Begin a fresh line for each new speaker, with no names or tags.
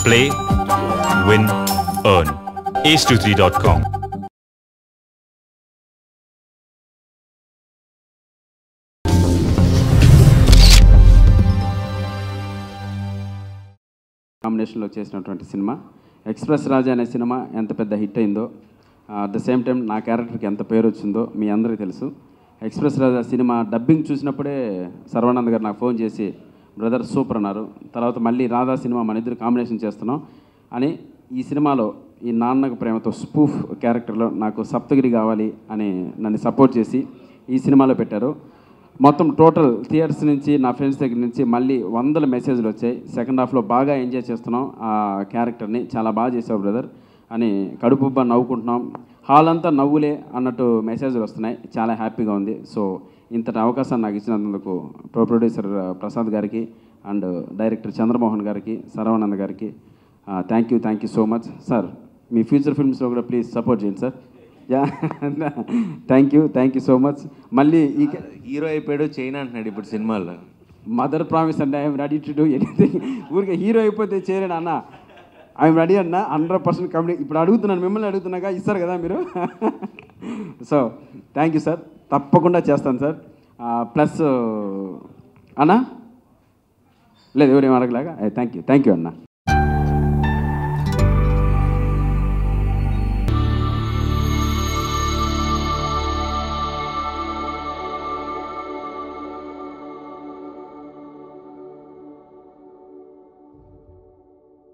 Play, win, earn. ace23.com.
కాంబినేషన్లో చేసినటువంటి cinema express రాజా అనే సినిమా ఎంత పెద్ద హిట్ అయిందో అట్ ద సేమ్ టైం నా క్యారెక్టర్కి ఎంత పేరు వచ్చిందో మీ అందరికీ తెలుసు ఎక్స్ప్రెస్ రాజా సినిమా డబ్బింగ్ చూసినప్పుడే సర్వానంద్ గారు నాకు ఫోన్ చేసి బ్రదర్ సూపర్ అన్నారు తర్వాత మళ్ళీ రాధా సినిమా మన ఇద్దరు కాంబినేషన్ చేస్తున్నాం అని ఈ సినిమాలో ఈ నాన్నకు ప్రేమతో స్పూఫ్ క్యారెక్టర్లో నాకు సప్తగిరి కావాలి అని నన్ను సపోర్ట్ చేసి ఈ సినిమాలో పెట్టారు మొత్తం టోటల్ థియేటర్స్ నుంచి నా ఫ్రెండ్స్ దగ్గర నుంచి మళ్ళీ వందల మెసేజ్లు వచ్చాయి సెకండ్ హాఫ్లో బాగా ఎంజాయ్ చేస్తున్నాం ఆ క్యారెక్టర్ని చాలా బాగా చేసావు బ్రదర్ అని కడుపుబ్బా నవ్వుకుంటున్నాం హాల్ అంతా నవ్వులే అన్నట్టు మెసేజ్లు వస్తున్నాయి చాలా హ్యాపీగా ఉంది సో ఇంతటి అవకాశాన్ని నాకు ఇచ్చినందుకు ప్రో ప్రొడ్యూసర్ ప్రసాద్ గారికి అండ్ డైరెక్టర్ చంద్రమోహన్ గారికి సర్వానంద్ గారికి thank you thank you so much sir మీ ఫ్యూచర్ ఫిల్మ్స్లో కూడా ప్లీజ్ సపోర్ట్ చేయండి sir yeah thank you thank you so much మళ్ళీ ఈ
హీరో అయిపోయాడు చైనా అంటున్నాడు ఇప్పుడు సినిమాలో
మదర్ ప్రామిస్ అంటే I'm ready to do anything ఊరికే హీరో అయిపోతే చేయలేను అన్న ఐఎమ్ రెడీ అన్న హండ్రెడ్ పర్సెంట్ కంప్లీట్ ఇప్పుడు అడుగుతున్నాను మిమ్మల్ని అడుగుతున్నాగా ఇస్తారు కదా మీరు సో థ్యాంక్ యూ సార్ తప్పకుండా చేస్తాను సార్ ప్లస్ అన్న లేదు ఎవరేం అడగలేగా థ్యాంక్ యూ థ్యాంక్ యూ అన్న